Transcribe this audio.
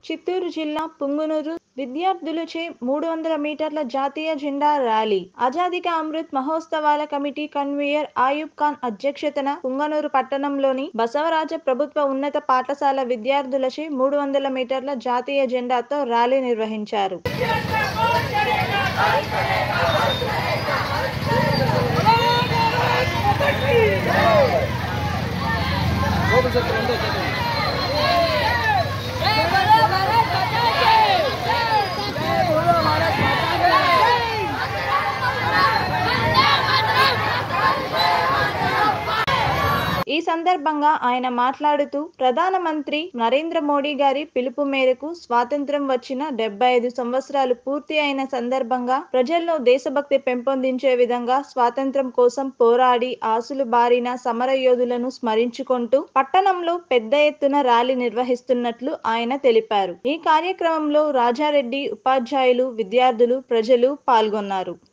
చిత్తూరు జిల్లా పుంగునూరు విద్యార్థులచే మూడు వందల మీటర్ల జాతీయ జెండా ర్యాలీ ఆజాదీ కా అమృత్ మహోత్సవాల కమిటీ కన్వీనర్ ఆయూబ్ ఖాన్ అధ్యక్షతన పుంగనూరు పట్టణంలోని బసవరాజ ప్రభుత్వ ఉన్నత పాఠశాల విద్యార్థులచే మూడు వందల మీటర్ల జాతీయ జెండాతో ర్యాలీ నిర్వహించారు ఈ సందర్భంగా ఆయన మాట్లాడుతూ ప్రధానమంత్రి నరేంద్ర మోడీ గారి పిలుపు మేరకు స్వాతంత్రం వచ్చిన డెబ్బై ఐదు సంవత్సరాలు పూర్తి అయిన సందర్భంగా ప్రజల్లో దేశభక్తి పెంపొందించే విధంగా స్వాతంత్రం కోసం పోరాడి ఆసులు బారిన సమర యోధులను స్మరించుకుంటూ పట్టణంలో పెద్ద ఎత్తున ర్యాలీ నిర్వహిస్తున్నట్లు ఆయన తెలిపారు ఈ కార్యక్రమంలో రాజారెడ్డి ఉపాధ్యాయులు విద్యార్థులు ప్రజలు పాల్గొన్నారు